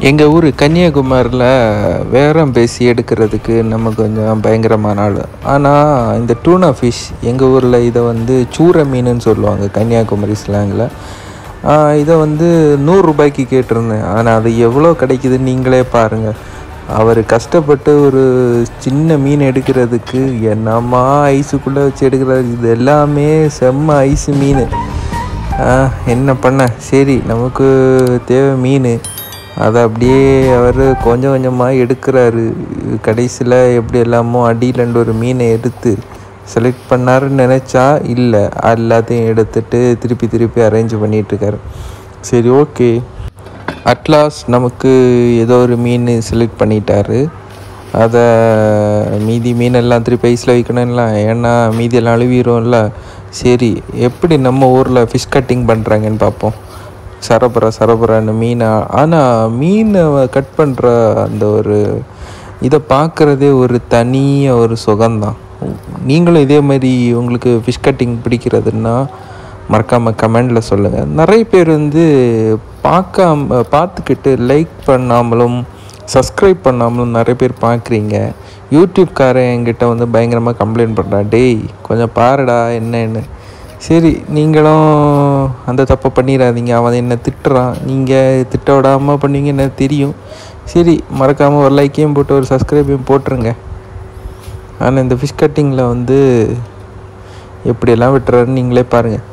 எங்கள் ஊர் கன்னியாகுமரியில் வேரம் பேசி எடுக்கிறதுக்கு நம்ம கொஞ்சம் பயங்கரமான ஆள் ஆனால் இந்த டூனா ஃபிஷ் எங்கள் ஊரில் இதை வந்து சூர மீனுன்னு சொல்லுவாங்க கன்னியாகுமரி ஸ்லாங்கில் இதை வந்து நூறுரூபாய்க்கு கேட்டிருந்தேன் ஆனால் அது எவ்வளோ கிடைக்குதுன்னு நீங்களே பாருங்கள் அவர் கஷ்டப்பட்டு ஒரு சின்ன மீன் எடுக்கிறதுக்கு என்னம்மா ஐஸுக்குள்ளே வச்சு எடுக்கிறாரு இது எல்லாமே செம்ம ஐஸு மீன் ஆ, என்ன பண்ண சரி நமக்கு தேவை மீன் அதை அப்படியே அவர் கொஞ்சம் கொஞ்சமாக எடுக்கிறாரு கடைசியில் எப்படி எல்லாமோ அடியிலண்டு ஒரு மீனை எடுத்து செலக்ட் பண்ணாருன்னு நினச்சா இல்லை எல்லாத்தையும் எடுத்துட்டு திருப்பி திருப்பி அரேஞ்ச் பண்ணிகிட்ருக்காரு சரி ஓகே அட்லாஸ் நமக்கு ஏதோ ஒரு மீன் செலக்ட் பண்ணிட்டாரு அதை மீதி மீனெல்லாம் திருப்பி ஐஸில் வைக்கணும்ல ஏன்னா மீதி எல்லாம் அழுவிடும்ல சரி எப்படி நம்ம ஊரில் ஃபிஷ் கட்டிங் பண்ணுறாங்கன்னு பார்ப்போம் சரபரா சரபரான்னு மீனை ஆனால் மீனை கட் பண்ணுற அந்த ஒரு இதை பார்க்குறதே ஒரு தனிய ஒரு சுகம்தான் நீங்களும் இதே மாதிரி உங்களுக்கு ஃபிஷ் கட்டிங் பிடிக்கிறதுன்னா மறக்காமல் கமெண்டில் சொல்லுங்கள் நிறைய பேர் வந்து பார்க்காம பார்த்துக்கிட்டு லைக் பண்ணாமலும் சப்ஸ்கிரைப் பண்ணாமலும் நிறைய பேர் பார்க்குறீங்க யூடியூப்காரன் என்கிட்ட வந்து பயங்கரமாக கம்ப்ளைண்ட் பண்ணுறான் டேய் கொஞ்சம் பாருடா என்னன்னு சரி நீங்களும் அந்த தப்பை பண்ணிடாதீங்க அவன் என்ன திட்டுறான் நீங்கள் திட்ட விடாமல் பண்ணுவீங்க எனக்கு தெரியும் சரி மறக்காமல் ஒரு லைக்கையும் போட்டு ஒரு சப்ஸ்கிரைபையும் போட்டுருங்க ஆனால் இந்த ஃபிஷ் கட்டிங்கில் வந்து எப்படியெல்லாம் விட்டுறாருன்னு நீங்களே பாருங்கள்